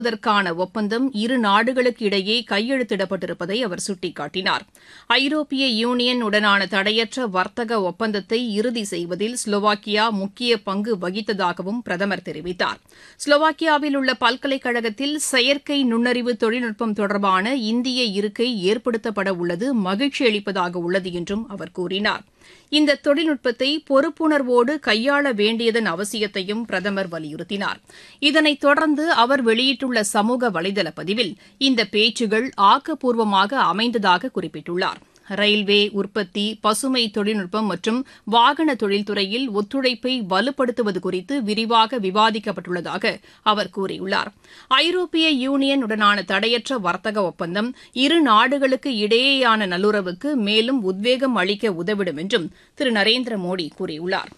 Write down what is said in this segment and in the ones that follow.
இதற்கான ஒப்பந்தம் இரு நாடுகளுக்கு இடையே கையெழுத்திடப்பட்டிருப்பதை அவர் சுட்டிக்காட்டினார் ஐரோப்பிய யூனியன் உடனான தடையற்ற வர்த்தக ஒப்பந்தத்தை இறுதி செய்வதில் ஸ்லோவாக்கியா முக்கிய பங்கு வகித்ததாகவும் பிரதமர் தெரிவித்தார் ஸ்லோவாக்கியாவில் உள்ள பல்கலைக்கழகத்தில் செயற்கை நுண்ணறிவு தொழில்நுட்பம் தொடர்பான இந்திய இருக்கை ஏற்படுத்தப்பட உள்ளது மகிழ்ச்சி அளிப்பதாக உள்ளது என்றும் அவர் கூறினார் இந்த தொழில்நுட்பத்தை பொறுப்புணர்வோடு கையாள வேண்டியதன் அவசியத்தையும் பிரதமர் வலியுறுத்தினார் இதனைத் தொடர்ந்து அவர் வெளியிட்டுள்ள சமூக வலைதள பதிவில் இந்த பேச்சுகள் ஆக்கப்பூர்வமாக அமைந்ததாக குறிப்பிட்டுள்ளார் ரயில்வே உற்பத்தி பசுமை தொழில்நுட்பம் மற்றும் வாகன தொழில்துறையில் ஒத்துழைப்பை வலுப்படுத்துவது குறித்து விரிவாக விவாதிக்கப்பட்டுள்ளதாக அவர் கூறியுள்ளார் ஐரோப்பிய யூனியன் உடனான தடையற்ற வர்த்தக ஒப்பந்தம் இரு நாடுகளுக்கு இடையேயான நல்லுறவுக்கு மேலும் உத்வேகம் அளிக்க உதவிடும் என்றும் திரு நரேந்திர மோடி கூறியுள்ளார்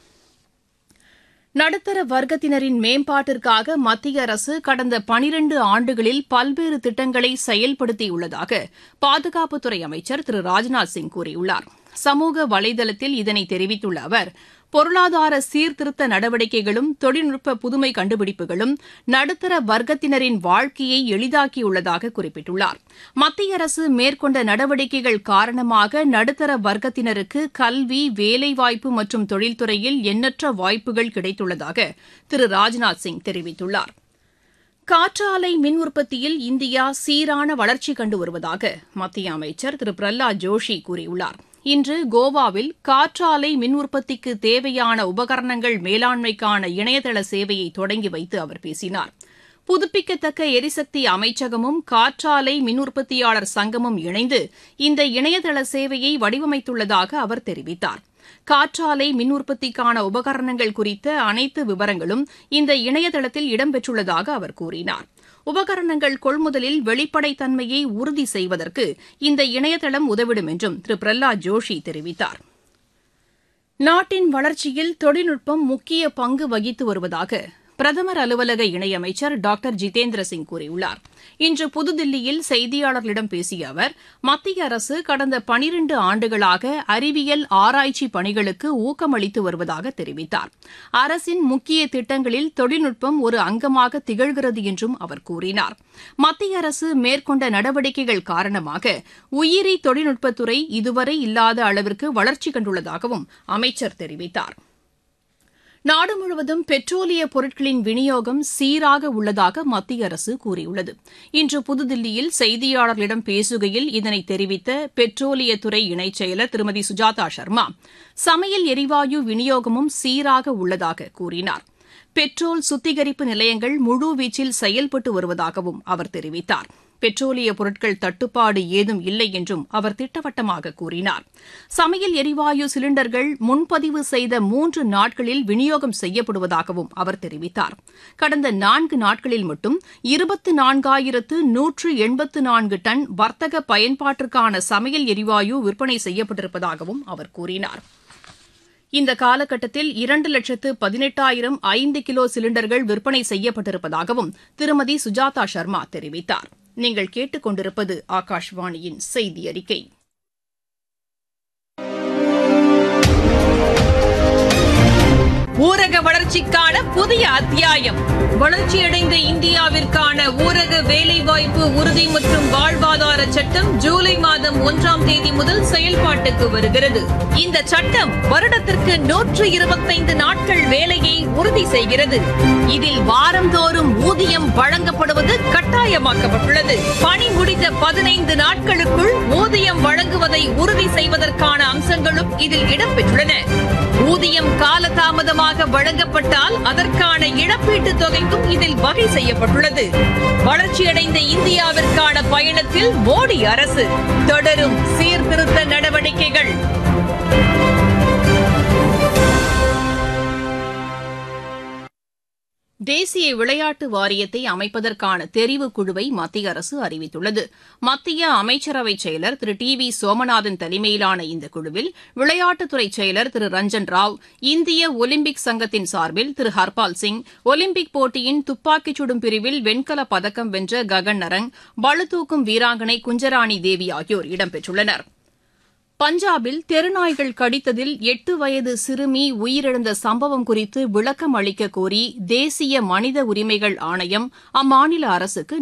நடுத்தர வர்க்கத்தினரின் மேம்பாட்டிற்காக மத்திய அரசு கடந்த பனிரண்டு ஆண்டுகளில் பல்வேறு திட்டங்களை செயல்படுத்தியுள்ளதாக பாதுகாப்புத்துறை அமைச்சர் திரு ராஜ்நாத் சிங் கூறியுள்ளார் சமூக வலைதளத்தில் இதனை தெரிவித்துள்ள அவர் பொருளாதார சீர்திருத்த நடவடிக்கைகளும் தொழில்நுட்ப புதுமை கண்டுபிடிப்புகளும் நடுத்தர வர்க்கத்தினரின் வாழ்க்கையை எளிதாக்கியுள்ளதாக குறிப்பிட்டுள்ளார் மத்திய அரசு மேற்கொண்ட நடவடிக்கைகள் காரணமாக நடுத்தர வர்க்கத்தினருக்கு கல்வி வேலைவாய்ப்பு மற்றும் தொழில்துறையில் எண்ணற்ற வாய்ப்புகள் கிடைத்துள்ளதாக திரு ராஜ்நாத் சிங் தெரிவித்துள்ளார் காற்றாலை மின் உற்பத்தியில் இந்தியா சீரான வளர்ச்சி கண்டு வருவதாக மத்திய அமைச்சர் திரு பிரஹ்லாத் ஜோஷி கூறியுள்ளார் இன்று கோவாவில் காற்றாலை மின் உற்பத்திக்கு தேவையான உபகரணங்கள் மேலாண்மைக்கான இணையதள சேவையை தொடங்கி வைத்து அவர் பேசினார் புதுப்பிக்கத்தக்க எரிசக்தி அமைச்சகமும் காற்றாலை மின் உற்பத்தியாளர் சங்கமும் இணைந்து இந்த இணையதள சேவையை வடிவமைத்துள்ளதாக அவர் தெரிவித்தார் காற்றாலை மின் உற்பத்திக்கான உபகரணங்கள் குறித்த அனைத்து விவரங்களும் இந்த இணையதளத்தில் இடம்பெற்றுள்ளதாக அவர் கூறினார் உபகரணங்கள் கொள்முதலில் வெளிப்படைத்தன்மையை உறுதி செய்வதற்கு இந்த இணையதளம் உதவிடும் என்றும் திரு பிரஹ்லாத் ஜோஷி தெரிவித்தார் நாட்டின் வளர்ச்சியில் தொழில்நுட்பம் முக்கிய பங்கு வகித்து வருவதாக பிரதமர் அலுவலக இணையமைச்சர் டாக்டர் ஜிதேந்திர சிங் கூறியுள்ளார் இன்று புதுதில்லியில் செய்தியாளர்களிடம் பேசிய அவர் மத்திய அரசு கடந்த பனிரண்டு ஆண்டுகளாக அறிவியல் ஆராய்ச்சி பணிகளுக்கு ஊக்கமளித்து வருவதாக தெரிவித்தார் அரசின் முக்கிய திட்டங்களில் தொழில்நுட்பம் ஒரு அங்கமாக திகழ்கிறது என்றும் அவர் கூறினார் மத்திய அரசு மேற்கொண்ட நடவடிக்கைகள் காரணமாக உயிரி தொழில்நுட்பத்துறை இதுவரை இல்லாத அளவிற்கு வளர்ச்சி கண்டுள்ளதாகவும் அமைச்சர் தெரிவித்தார் நாடு முழுவதும் பெட்ரோலிய பொருட்களின் விநியோகம் சீராக உள்ளதாக மத்திய அரசு கூறியுள்ளது இன்று புதுதில்லியில் செய்தியாளர்களிடம் பேசுகையில் இதனை தெரிவித்த பெட்ரோலியத்துறை இணைச் செயலர் திருமதி சுஜாதா சர்மா சமையல் எரிவாயு விநியோகமும் சீராக உள்ளதாக கூறினார் பெட்ரோல் சுத்திகரிப்பு நிலையங்கள் முழுவீச்சில் செயல்பட்டு வருவதாகவும் அவர் தெரிவித்தார் பெட்ரோலிய பொருட்கள் தட்டுப்பாடு ஏதும் இல்லை என்றும் அவர் திட்டவட்டமாக கூறினார் சமையல் எரிவாயு சிலிண்டர்கள் முன்பதிவு செய்த மூன்று நாட்களில் விநியோகம் செய்யப்படுவதாகவும் அவர் தெரிவித்தார் கடந்த நான்கு நாட்களில் மட்டும் இருபத்து நான்காயிரத்து நூற்று எண்பத்து நான்கு டன் வர்த்தக பயன்பாட்டிற்கான சமையல் எரிவாயு விற்பனை செய்யப்பட்டிருப்பதாகவும் அவர் கூறினார் இந்த காலகட்டத்தில் இரண்டு லட்சத்து பதினெட்டாயிரம் ஐந்து கிலோ சிலிண்டர்கள் விற்பனை செய்யப்பட்டிருப்பதாகவும் திருமதி சுஜாதா சர்மா தெரிவித்தார் நீங்கள் கேட்டுக்கொண்டிருப்பது ஆகாஷ்வாணியின் செய்தி அறிக்கை ஊரக வளர்ச்சிக்கான புதிய அத்தியாயம் வளர்ச்சியடைந்த இந்தியாவிற்கான ஊரக வேலைவாய்ப்பு உறுதி மற்றும் வாழ்வாதார சட்டம் ஜூலை மாதம் ஒன்றாம் தேதி முதல் செயல்பாட்டுக்கு வருகிறது இந்த சட்டம் வருடத்திற்கு நூற்று இருபத்தைந்து நாட்கள் வேலையை உறுதி செய்கிறது இதில் வாரந்தோறும் ஊதியம் வழங்கப்படுவது கட்டாயமாக்கப்பட்டுள்ளது பணி முடிந்த பதினைந்து நாட்களுக்குள் ஊதியம் வழங்குவதை உறுதி செய்வதற்கான அம்சங்களும் இதில் இடம்பெற்றுள்ளன ஊதியம் காலதாமதமாக வழங்கப்பட்டால் அதற்கான இழப்பீட்டுத் தொகைக்கும் இதில் வகை செய்யப்பட்டுள்ளது வளர்ச்சியடைந்த இந்தியாவிற்கான பயணத்தில் மோடி அரசு தொடரும் சீர்திருத்த நடவடிக்கைகள் தேசிய விளையாட்டு வாரியத்தை அமைப்பதற்கான தெரிவுக் குழுவை மத்திய அரசு அறிவித்துள்ளது மத்திய அமைச்சரவை செயலர் திரு டி வி சோமநாதன் தலைமையிலான இந்த குழுவில் விளையாட்டுத்துறை செயலர் திரு ரஞ்சன் ராவ் இந்திய ஒலிம்பிக் சங்கத்தின் சார்பில் திரு ஹர்பால் சிங் ஒலிம்பிக் போட்டியின் துப்பாக்கிச் சுடும் பிரிவில் வெண்கலப் பதக்கம் வென்ற ககன் நரங் பளுதூக்கும் வீராங்கனை குஞ்சராணி தேவி ஆகியோர் இடம்பெற்றுள்ளனா் பஞ்சாபில் தெருநாய்கள் கடித்ததில் எட்டு வயது சிறுமி உயிரிழந்த சம்பவம் குறித்து விளக்கம் அளிக்கக் கோரி தேசிய மனித உரிமைகள் ஆணையம் அம்மாநில அரசுக்கு